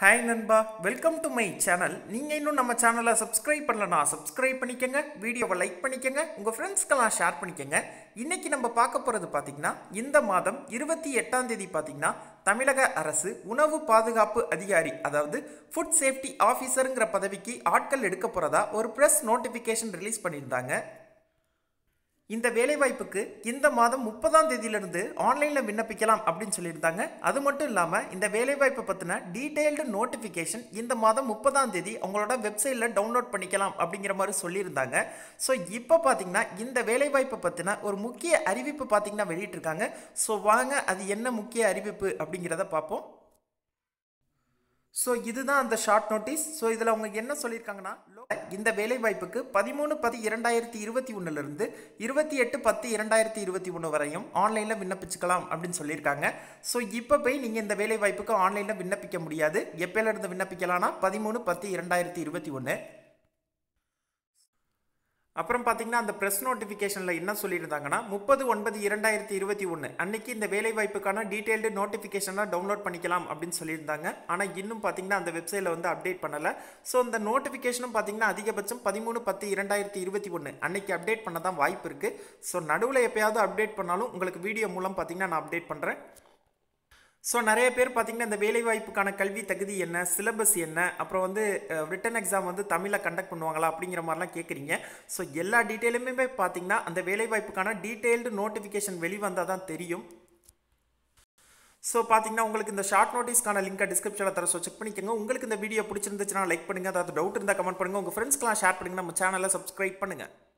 hi நண்பா welcome to my channel நீங்கள் இன்னும் நம்ம சேனலை சப்ஸ்கிரைப் பண்ணலனா சப்ஸ்கிரைப் பண்ணிக்கங்க வீடியோவை லைக் பண்ணிக்கங்க உங்கள் ஃப்ரெண்ட்ஸ்க்கெல்லாம் ஷேர் பண்ணிக்கங்க இன்னைக்கு நம்ம பார்க்க போகிறது பார்த்தீங்கன்னா இந்த மாதம் இருபத்தி எட்டாம் தேதி பார்த்தீங்கன்னா தமிழக அரசு உணவு பாதுகாப்பு அதிகாரி அதாவது ஃபுட் சேஃப்டி ஆஃபீஸருங்கிற பதவிக்கு ஆட்கள் எடுக்க போகிறதா ஒரு ப்ரெஸ் நோட்டிஃபிகேஷன் ரிலீஸ் பண்ணியிருந்தாங்க இந்த வேலைவாய்ப்புக்கு இந்த மாதம் முப்பதாம் தேதியிலிருந்து ஆன்லைனில் விண்ணப்பிக்கலாம் அப்படின்னு சொல்லியிருந்தாங்க அது மட்டும் இல்லாமல் இந்த வேலைவாய்ப்பை பற்றின டீட்டெயில்டு நோட்டிஃபிகேஷன் இந்த மாதம் முப்பதாம் தேதி அவங்களோட வெப்சைட்டில் டவுன்லோட் பண்ணிக்கலாம் அப்படிங்கிற மாதிரி சொல்லியிருந்தாங்க ஸோ இப்போ பார்த்தீங்கன்னா இந்த வேலைவாய்ப்பை பற்றின ஒரு முக்கிய அறிவிப்பு பார்த்தீங்கன்னா வெளியிட்டிருக்காங்க ஸோ வாங்க அது என்ன முக்கிய அறிவிப்பு அப்படிங்கிறத பார்ப்போம் ஸோ இதுதான் அந்த ஷார்ட் நோட்டீஸ் ஸோ இதில் அவங்க என்ன சொல்லியிருக்காங்கன்னா இந்த வேலைவாய்ப்புக்கு பதிமூணு பத்து இரண்டாயிரத்தி இருபத்தி ஒன்றுலேருந்து இருபத்தி எட்டு பத்து இரண்டாயிரத்தி இருபத்தி ஒன்று வரையும் ஆன்லைனில் விண்ணப்பிச்சுக்கலாம் அப்படின்னு சொல்லியிருக்காங்க ஸோ இப்போ போய் நீங்கள் இந்த வேலைவாய்ப்புக்கு ஆன்லைனில் விண்ணப்பிக்க முடியாது எப்போலேருந்து விண்ணப்பிக்கலாம்னா பதிமூணு பத்து இரண்டாயிரத்தி இருபத்தி ஒன்று அப்புறம் பார்த்தீங்கன்னா அந்த ப்ரெஸ் நோட்டிஃபிகேஷனில் என்ன சொல்லியிருந்தாங்கன்னா முப்பது ஒன்பது இரண்டாயிரத்தி இருபத்தி ஒன்று அன்னைக்கு இந்த வேலைவாய்ப்புக்கான டீட்டெயில்டு நோட்டிஃபிகேஷனாக டவுன்லோட் பண்ணிக்கலாம் அப்படின்னு சொல்லியிருந்தாங்க ஆனால் இன்னும் பார்த்தீங்கன்னா அந்த வெப்சைட்டில் வந்து அப்டேட் பண்ணலை ஸோ அந்த நோட்டிஃபிகேஷனும் பார்த்தீங்கன்னா அதிகபட்சம் பதிமூணு பத்து இரண்டாயிரத்தி இருபத்தி ஒன்று அன்னைக்கு அப்டேட் பண்ண தான் வாய்ப்பு இருக்குது ஸோ நடுவில் எப்பயாவது அப்டேட் பண்ணாலும் உங்களுக்கு வீடியோ மூலம் பார்த்தீங்கன்னா நான் அப்டேட் பண்ணுறேன் ஸோ நிறைய பேர் பார்த்தீங்கன்னா இந்த வேலைவாய்ப்புக்கான கல்வி தகுதி என்ன சிலபஸ் என்ன அப்புறம் வந்து ரிட்டன் எக்ஸாம் வந்து தமிழில் கண்டக்ட் பண்ணுவாங்களா அப்படிங்கிற மாதிரிலாம் கேட்குறீங்க ஸோ எல்லா டீட்டெயிலுமே பார்த்தீங்கன்னா அந்த வேலைவாய்ப்புக்கான டீட்டெயில்டு நோட்டிஃபிகேஷன் வெளிவந்தால் தான் தெரியும் ஸோ பார்த்தீங்கன்னா உங்களுக்கு இந்த ஷார்ட் நோட்டீஸ்க்கான லிங்கை டிஸ்கிரிப்ஷனில் தர ஸோ செக் பண்ணிக்கோங்க உங்களுக்கு இந்த வீடியோ பிடிச்சிருந்துச்சுன்னா லைக் பண்ணுங்கள் அதாவது டவுட் இருந்தால் கமெண்ட் பண்ணுங்கள் உங்கள் ஃப்ரெண்ட்ஸ்க்கெலாம் ஷேர் பண்ணுங்கள் நம்ம சேனலை சப்ஸ்கிரைப் பண்ணுங்கள்